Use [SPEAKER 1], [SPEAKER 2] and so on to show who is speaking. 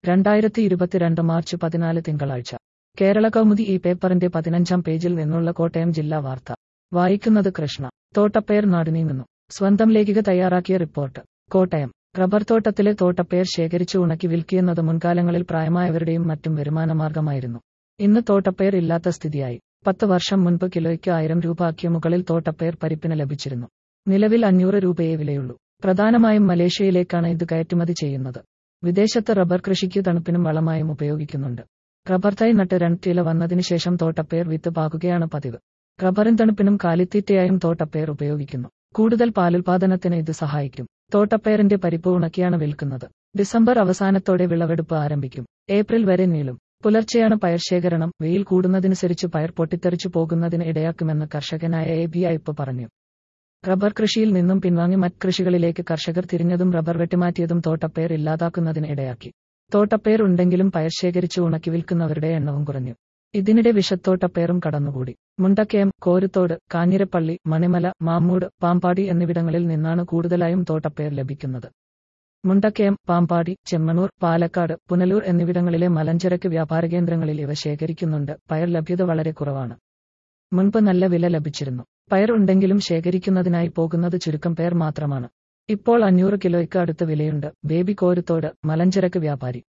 [SPEAKER 1] രണ്ടായിരത്തി ഇരുപത്തിരണ്ട് മാർച്ച് പതിനാല് തിങ്കളാഴ്ച കേരള കൗമുദി ഈ പേപ്പറിന്റെ പതിനഞ്ചാം പേജിൽ നിന്നുള്ള കോട്ടയം ജില്ലാ വാർത്ത വായിക്കുന്നത് കൃഷ്ണ തോട്ടപ്പേർ നാടുനീങ്ങുന്നു സ്വന്തം ലേഖിക തയ്യാറാക്കിയ റിപ്പോർട്ട് കോട്ടയം റബ്ബർ തോട്ടത്തിലെ തോട്ടപ്പേർ ശേഖരിച്ചു ഉണക്കി വിൽക്കുന്നത് മുൻകാലങ്ങളിൽ പ്രായമായവരുടെയും മറ്റും വരുമാനമാർഗമായിരുന്നു ഇന്ന് തോട്ടപ്പേർ ഇല്ലാത്ത സ്ഥിതിയായി പത്ത് വർഷം മുൻപ് കിലോയ്ക്ക് ആയിരം രൂപ ആക്കിയ മുകളിൽ തോട്ടപ്പേർ പരിപ്പിന് ലഭിച്ചിരുന്നു നിലവിൽ അഞ്ഞൂറ് രൂപയേ വിലയുള്ളൂ പ്രധാനമായും മലേഷ്യയിലേക്കാണ് ഇത് കയറ്റുമതി ചെയ്യുന്നത് വിദേശത്ത് റബ്ബർ കൃഷിക്ക് തണുപ്പിനും വളമായും ഉപയോഗിക്കുന്നുണ്ട് റബ്ബർ തൈ നട്ട് രണ്ടില വന്നതിന് ശേഷം തോട്ടപ്പേർ വിത്ത് പാകുകയാണ് പതിവ് റബ്ബറിൻ തണുപ്പിനും കാലിത്തീറ്റയായും തോട്ടപ്പേർ ഉപയോഗിക്കുന്നു കൂടുതൽ പാലുൽപാദനത്തിന് ഇത് സഹായിക്കും തോട്ടപ്പേറിന്റെ പരിപ്പ് ഉണക്കിയാണ് വിൽക്കുന്നത് ഡിസംബർ അവസാനത്തോടെ വിളവെടുപ്പ് ആരംഭിക്കും ഏപ്രിൽ വരെ നീളും പുലർച്ചെയാണ് പയർ ശേഖരണം വെയിൽ കൂടുന്നതനുസരിച്ച് പയർ പൊട്ടിത്തെറിച്ചു പോകുന്നതിന് ഇടയാക്കുമെന്ന് കർഷകനായ എ ബി അയ്പ് പറഞ്ഞു റബ്ബർ കൃഷിയിൽ നിന്നും പിൻവാങ്ങി മറ്റ് കൃഷികളിലേക്ക് കർഷകർ തിരിഞ്ഞതും റബ്ബർ വെട്ടിമാറ്റിയതും തോട്ടപ്പേർ ഇല്ലാതാക്കുന്നതിന് ഇടയാക്കി തോട്ടപ്പേർ ഉണ്ടെങ്കിലും പയർ ശേഖരിച്ച് ഉണക്കി വിൽക്കുന്നവരുടെ എണ്ണവും കുറഞ്ഞു ഇതിനിടെ വിഷത്തോട്ടപ്പേറും കടന്നുകൂടി മുണ്ടക്കയം കോരുത്തോട് കാഞ്ഞിരപ്പള്ളി മണിമല മാമ്മൂട് പാമ്പാടി എന്നിവിടങ്ങളിൽ നിന്നാണ് കൂടുതലായും തോട്ടപ്പേർ ലഭിക്കുന്നത് മുണ്ടക്കയം പാമ്പാടി ചെമ്മണൂർ പാലക്കാട് പുനലൂർ എന്നിവിടങ്ങളിലെ മലഞ്ചരക്ക് വ്യാപാര കേന്ദ്രങ്ങളിൽ ഇവ ശേഖരിക്കുന്നുണ്ട് പയർ ലഭ്യത വളരെ കുറവാണ് മുൻപ് നല്ല വില ലഭിച്ചിരുന്നു പയർ ഉണ്ടെങ്കിലും ശേഖരിക്കുന്നതിനായി പോകുന്നത് ചുരുക്കം പേർ മാത്രമാണ് ഇപ്പോൾ അഞ്ഞൂറ് കിലോയ്ക്ക് അടുത്ത് വിലയുണ്ട് ബേബി കോരുത്തോട് മലഞ്ചരക്ക് വ്യാപാരി